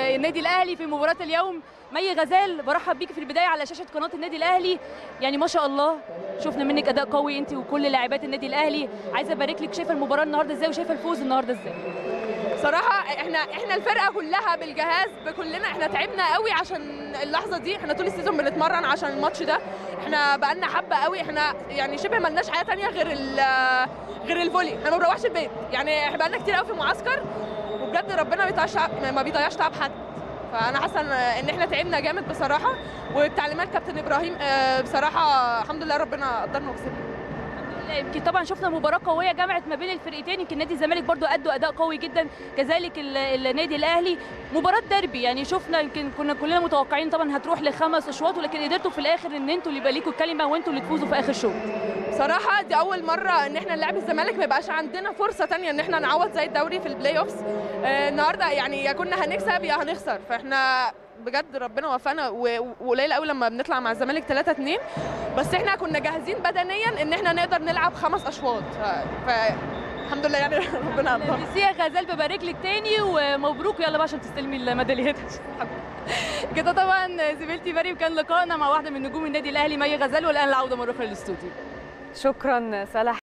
النادي الاهلي في مباراه اليوم مي غزال برحب بيكي في البدايه على شاشه قناه النادي الاهلي يعني ما شاء الله شفنا منك اداء قوي انت وكل لاعبات النادي الاهلي عايزه ابارك لك شايفه المباراه النهارده ازاي وشايفه الفوز النهارده ازاي صراحة احنا احنا الفرقة كلها بالجهاز بكلنا احنا تعبنا قوي عشان اللحظة دي احنا طول السيزون بنتمرن عشان الماتش ده احنا بقالنا حبة قوي احنا يعني شبه ملناش حياة تانية غير ال غير الفولي احنا ما بنروحش البيت يعني احنا بقالنا كتير قوي في معسكر وبجد ربنا ما بيضيعش تعب- ما بيضيعش تعب حد فانا حاسه ان إن احنا تعبنا جامد بصراحه وبتعليمات كابتن ابراهيم آه، بصراحه الحمد لله ربنا قدرنا وكسبنا لا، يمكن طبعا شفنا مباراه قويه جمعت ما بين الفرقتين يمكن نادي الزمالك برضو ادوا اداء قوي جدا كذلك ال- النادي الاهلي مباراه ديربي يعني شفنا يمكن كنا كلنا متوقعين طبعا هتروح لخمس اشواط ولكن قدرتوا في الاخر ان انتوا اللي يبقى ليكوا الكلمه وانتوا اللي تفوزوا في اخر شوط بصراحة دي أول مرة إن إحنا نلعب الزمالك ما يبقاش عندنا فرصة تانية إن إحنا نعوض زي الدوري في البلاي أوفس آه النهاردة يعني يا كنا هنكسب يا هنخسر فإحنا بجد ربنا وفقنا و- وقليل قوي لما بنطلع مع الزمالك 3 2 بس إحنا كنا جاهزين بدنيا إن إحنا نقدر نلعب خمس أشواط ف... ف... الحمد لله يعني ربنا قدر ميسيا غزال ببارك لك تاني ومبروك يلا بقى عشان تستلمي الميداليات كده طبعا زميلتي مريم كان لقائنا مع واحده من نجوم النادي الاهلي مي غزال والان العوده مره اخرى للاستوديو شكرا سلا